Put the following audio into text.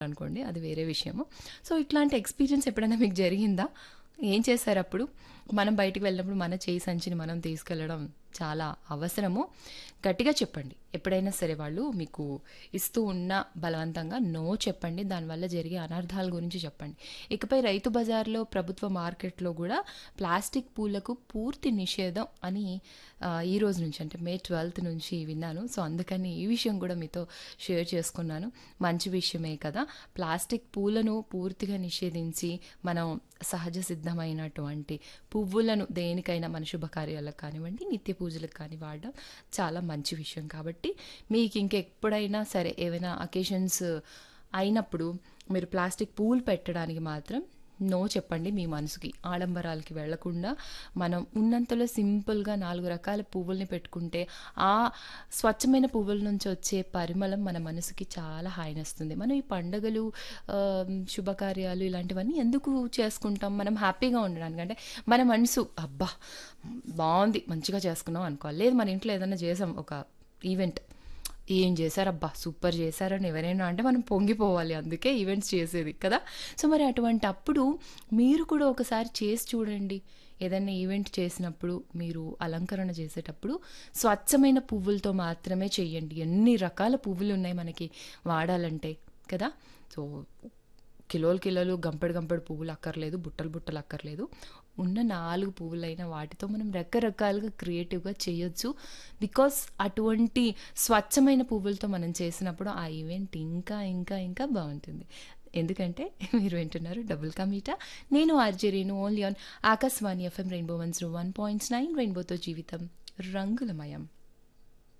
అనుకోండి అది వేరే విషయము సో ఇట్లాంటి ఎక్స్పీరియన్స్ ఎప్పుడైనా మీకు జరిగిందా ఏం చేశారు అప్పుడు మనం బయటికి వెళ్ళినప్పుడు మన చేయి సంచిని మనం తీసుకెళ్ళడం చాలా అవసరము గట్టిగా చెప్పండి ఎప్పుడైనా సరే వాళ్ళు మీకు ఇస్తూ ఉన్న బలవంతంగా నో చెప్పండి దానివల్ల జరిగే అనర్థాల గురించి చెప్పండి ఇకపై రైతు బజార్లో ప్రభుత్వ మార్కెట్లో కూడా ప్లాస్టిక్ పూలకు పూర్తి నిషేధం అని ఆ, ఈ రోజు నుంచి అంటే మే ట్వెల్త్ నుంచి విన్నాను సో అందుకని ఈ విషయం కూడా మీతో షేర్ చేసుకున్నాను మంచి విషయమే కదా ప్లాస్టిక్ పూలను పూర్తిగా నిషేధించి మనం సహజ సిద్ధమైనటువంటి పువ్వులను దేనికైనా మన శుభకార్యాలకు కానివ్వండి నిత్య పూజలకు కానీ వాడడం చాలా మంచి విషయం కాబట్టి మీకు ఇంకెప్పుడైనా సరే ఏవైనా అకేషన్స్ అయినప్పుడు మీరు ప్లాస్టిక్ పూలు పెట్టడానికి మాత్రం నో చెప్పండి మీ మనసుకి ఆడంబరాలకి వెళ్లకుండా మనం ఉన్నంతలో సింపుల్గా నాలుగు రకాల పువ్వుల్ని పెట్టుకుంటే ఆ స్వచ్ఛమైన పువ్వుల నుంచి వచ్చే పరిమళం మన మనసుకి చాలా హాయినిస్తుంది మనం ఈ పండుగలు ఆ, శుభకార్యాలు ఇలాంటివన్నీ ఎందుకు చేసుకుంటాం మనం హ్యాపీగా ఉండడానికి అంటే మన మనసు అబ్బా బాగుంది మంచిగా చేసుకున్నాం అనుకోవాలి లేదు మన ఇంట్లో ఏదైనా చేసాం ఒక ఈవెంట్ ఏం చేశారబ్బా సూపర్ చేశారని ఎవరైనా అంటే మనం పొంగిపోవాలి అందుకే ఈవెంట్స్ చేసేది కదా సో మరి అటువంటి అప్పుడు మీరు కూడా ఒకసారి చేసి చూడండి ఏదైనా ఈవెంట్ చేసినప్పుడు మీరు అలంకరణ చేసేటప్పుడు స్వచ్ఛమైన పువ్వులతో మాత్రమే చెయ్యండి ఎన్ని రకాల పువ్వులు ఉన్నాయి మనకి వాడాలంటే కదా సో కిలోలు కిలోలు గంపెడు గంపెడు పువ్వులు అక్కర్లేదు బుట్టలు బుట్టలు అక్కర్లేదు ఉన్న నాలుగు పువ్వులైన వాటితో మనం రకరకాలుగా క్రియేటివ్గా చేయొచ్చు బికాస్ అటువంటి స్వచ్ఛమైన పువ్వులతో మనం చేసినప్పుడు ఆ ఈవెంట్ ఇంకా ఇంకా ఇంకా బాగుంటుంది ఎందుకంటే మీరు వింటున్నారు డబుల్ కమీటా నేను ఆర్జరీను only on Akashvani FM rainbow one zero one points nine రెయిన్బోతో జీవితం రంగులమయం